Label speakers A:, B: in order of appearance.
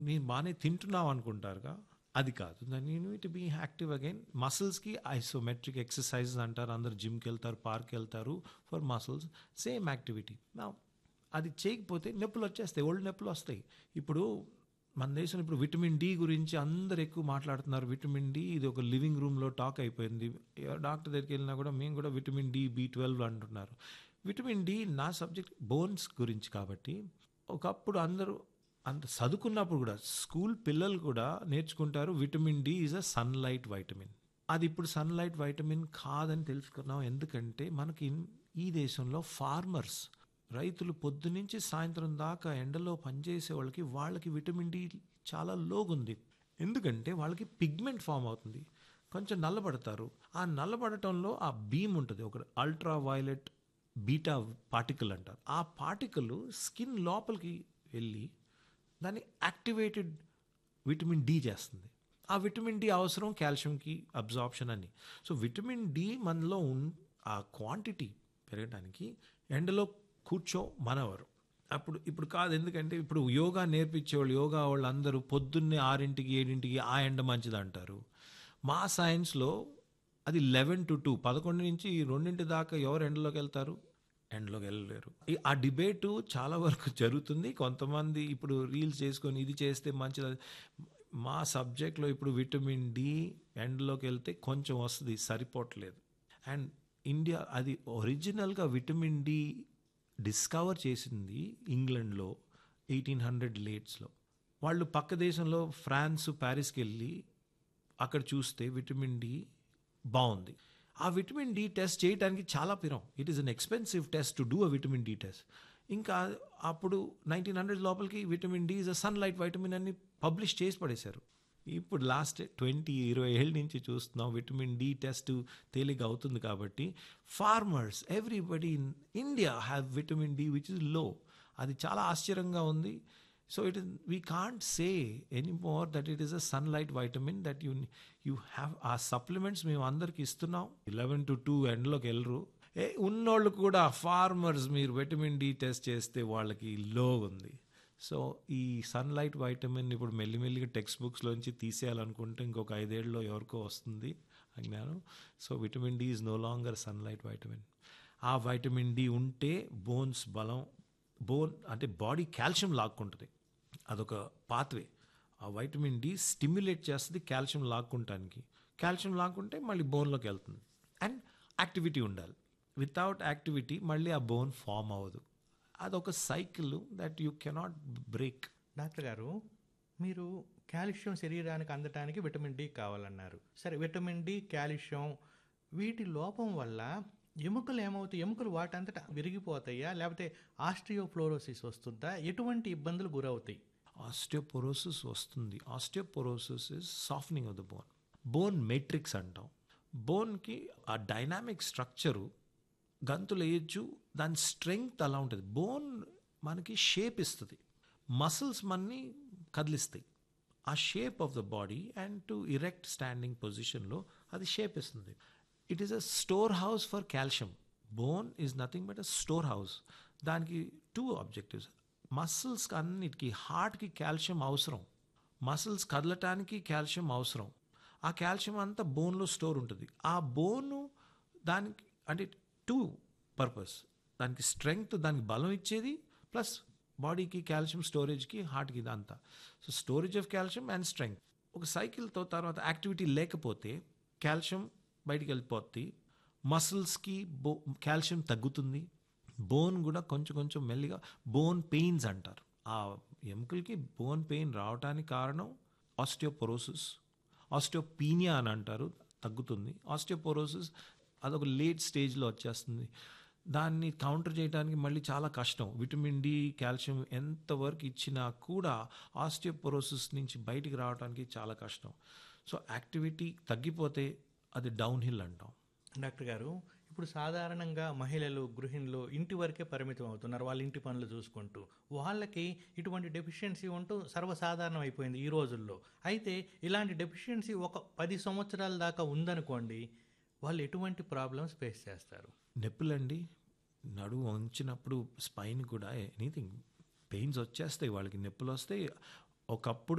A: నేను బాగానే తింటున్నాం అనుకుంటారుగా అది కాదు దాన్ని you to be active again మసిల్స్కి ఐసోమెట్రిక్ ఎక్సర్సైజెస్ అంటారు అందరు జిమ్కి వెళ్తారు పార్క్ వెళ్తారు ఫర్ మసిల్స్ సేమ్ యాక్టివిటీ నా అది చేయకపోతే నొప్పులు వచ్చేస్తాయి ఓల్డ్ నొప్పులు వస్తాయి ఇప్పుడు మన దేశంలో ఇప్పుడు విటమిన్ డి గురించి అందరు ఎక్కువ మాట్లాడుతున్నారు విటమిన్ డి ఇది ఒక లివింగ్ రూమ్లో టాక్ అయిపోయింది ఏ డాక్టర్ దగ్గరికి వెళ్ళినా కూడా మేము కూడా విటమిన్ డి బి ట్వెల్వ్ అంటున్నారు విటమిన్ డి నా సబ్జెక్ట్ బోన్స్ గురించి కాబట్టి ఒకప్పుడు అందరూ అంత చదువుకున్నప్పుడు కూడా స్కూల్ పిల్లలు కూడా నేర్చుకుంటారు vitamin D is a sunlight vitamin అది ఇప్పుడు సన్లైట్ వైటమిన్ కాదని తెలుసుకున్నాం ఎందుకంటే మనకి ఈ దేశంలో ఫార్మర్స్ రైతులు పొద్దునుంచి సాయంత్రం దాకా ఎండలో పనిచేసే వాళ్ళకి వాళ్ళకి విటమిన్ డి చాలా లోగుంది ఎందుకంటే వాళ్ళకి పిగ్మెంట్ ఫామ్ అవుతుంది కొంచెం నల్లబడతారు ఆ నల్లబడటంలో ఆ బీమ్ ఉంటుంది ఒక అల్ట్రా వైలెట్ బీటా పార్టికల్ అంటారు ఆ పార్టికల్ స్కిన్ లోపలికి వెళ్ళి దాన్ని యాక్టివేటెడ్ విటమిన్ డి చేస్తుంది ఆ విటమిన్ డి అవసరం కాల్షియంకి అబ్జార్ప్షన్ అని సో విటమిన్ డి మనలో ఉన్ ఆ క్వాంటిటీ పెరగడానికి ఎండలో కూర్చో మనవరు అప్పుడు ఇప్పుడు కాదు ఎందుకంటే ఇప్పుడు యోగా నేర్పించేవాళ్ళు యోగా వాళ్ళు అందరూ పొద్దున్నే ఆరింటికి ఏడింటికి ఆ ఎండ మంచిది అంటారు మా సైన్స్లో అది లెవెన్ టు టూ పదకొండు నుంచి రెండింటి దాకా ఎవరు ఎండలోకి వెళ్తారు ఎండ్లోకి వెళ్ళలేరు ఈ- ఆ డిబేటు చాలా వరకు జరుగుతుంది కొంతమంది ఇప్పుడు రీల్స్ చేసుకొని ఇది చేస్తే మంచిది మా సబ్జెక్ట్లో ఇప్పుడు విటమిన్ డి ఎండ్లోకి వెళ్తే కొంచెం వస్తుంది సరిపోవట్లేదు అండ్ ఇండియా అది ఒరిజినల్గా విటమిన్ డి డిస్కవర్ చేసింది ఇంగ్లండ్లో ఎయిటీన్ హండ్రెడ్ లేట్స్లో వాళ్ళు పక్క దేశంలో ఫ్రాన్స్ ప్యారిస్కి వెళ్ళి అక్కడ చూస్తే విటమిన్ డి బాగుంది ఆ విటమిన్ డి టెస్ట్ చేయడానికి చాలా పిరం it is an expensive test to do a vitamin D test ఇంకా అప్పుడు నైన్టీన్ హండ్రెడ్ లోపలికి vitamin D is a sunlight vitamin అని పబ్లిష్ చేసి పడేశారు ఇప్పుడు లాస్ట్ ట్వంటీ ఇరవై ఏళ్ళ నుంచి చూస్తున్నాం విటమిన్ డి టెస్ట్ తేలిక అవుతుంది కాబట్టి farmers everybody in India have vitamin D which is low అది చాలా ఆశ్చర్యంగా ఉంది so it is we can't say any more that it is a sunlight vitamin that you you have ఆ supplements మేము అందరికి ఇస్తున్నాం ఇలెవెన్ టు టూ ఎండ్లోకి వెళ్ళరు ఏ ఉన్నోళ్ళు కూడా ఫార్మర్స్ మీరు విటమిన్ డి టెస్ట్ చేస్తే వాళ్ళకి లో ఉంది సో ఈ సన్లైట్ వైటమిన్ ఇప్పుడు మెల్లిమెల్లిగా టెక్స్ట్ బుక్స్లోంచి తీసేయాలనుకుంటే ఇంకొక ఐదేళ్ళలో ఎవరికో వస్తుంది ఆ జ్ఞానం so vitamin D is no longer sunlight vitamin ఆ వైటమిన్ డి ఉంటే బోన్స్ బలం బోన్ అంటే బాడీ కాల్షియం లాక్కుంటుంది అదొక పాత్వే ఆ వైటమిన్ డి స్టిమ్యులేట్ చేస్తుంది కాల్షియం లాక్కుంటానికి కాల్షియం లాక్కుంటే మళ్ళీ బోన్లోకి వెళ్తుంది అండ్ యాక్టివిటీ ఉండాలి వితౌట్ యాక్టివిటీ మళ్ళీ ఆ బోన్ ఫామ్ అవ్వదు అదొక cycle that you cannot break
B: doctor గారు మీరు కాల్షియం శరీరానికి అందటానికి విటమిన్ డి కావాలన్నారు సరే విటమిన్ డి కాల్షియం వీటి లోపం వల్ల ఎముకలు ఏమవుతాయి ఎముకలు వాటంతటా విరిగిపోతాయా లేకపోతే ఆస్ట్రియోఫ్లోరోసిస్ వస్తుందా ఎటువంటి ఇబ్బందులు గురవుతాయి
A: ఆస్టియోపోరోసిస్ వస్తుంది osteoporosis is softening of the bone bone matrix అంటాం బోన్కి ఆ డైనామిక్ స్ట్రక్చరు గంతులు వేయచ్చు దాని స్ట్రెంగ్త్ అలా ఉంటుంది బోన్ మనకి షేప్ ఇస్తుంది మసిల్స్ మనని కదిలిస్తాయి ఆ shape of the body and to erect standing పొజిషన్లో అది షేప్ ఇస్తుంది it is a storehouse for calcium bone is nothing but a storehouse దానికి టూ ఆబ్జెక్టివ్స్ మసిల్స్కి అన్నిటికీ హార్ట్కి కాల్షియం అవసరం మసిల్స్ కదలటానికి కాల్షియం అవసరం ఆ కాల్షియం అంతా బోన్లో స్టోర్ ఉంటుంది ఆ బోను దానికి అంటే టూ పర్పస్ దానికి స్ట్రెంగ్త్ దానికి బలం ఇచ్చేది ప్లస్ బాడీకి కాల్షియం స్టోరేజ్కి హార్ట్కి ఇదంతా so storage of calcium and strength ఒక సైకిల్తో తర్వాత యాక్టివిటీ లేకపోతే కాల్షియం బయటికి వెళ్ళిపోద్ది మసిల్స్కి బో కాల్షియం తగ్గుతుంది బోన్ కూడా కొంచెం కొంచెం మెల్లిగా బోన్ పెయిన్స్ అంటారు ఆ ఎముకలకి బోన్ పెయిన్ రావడానికి కారణం ఆస్టియోపోరోసిస్ ఆస్టియోపీనియా అని అంటారు తగ్గుతుంది ఆస్టియోపోరోసిస్ అదొక లేట్ స్టేజ్లో వచ్చేస్తుంది దాన్ని కౌంటర్ చేయడానికి మళ్ళీ చాలా కష్టం విటమిన్ డి కాల్షియం ఎంతవరకు ఇచ్చినా కూడా ఆస్టియోపోరోసిస్ నుంచి బయటికి రావడానికి చాలా కష్టం సో యాక్టివిటీ తగ్గిపోతే అది డౌన్ హిల్ అంటాం
B: డాక్టర్ గారు ఇప్పుడు సాధారణంగా మహిళలు గృహిణులు ఇంటి వరకే పరిమితం అవుతున్నారు వాళ్ళ ఇంటి పనులు చూసుకుంటూ వాళ్ళకి ఇటువంటి డెఫిషియన్సీ ఉంటూ సర్వసాధారణం అయిపోయింది ఈ రోజుల్లో అయితే ఇలాంటి డెఫిషియన్సీ ఒక పది సంవత్సరాల దాకా ఉందనుకోండి వాళ్ళు ఎటువంటి ప్రాబ్లమ్స్ ఫేస్ చేస్తారు
A: నొప్పులండి నడుము వంచినప్పుడు స్పైన్ కూడా ఎనీథింగ్ పెయిన్స్ వచ్చేస్తాయి వాళ్ళకి నొప్పులు వస్తాయి ఒకప్పుడు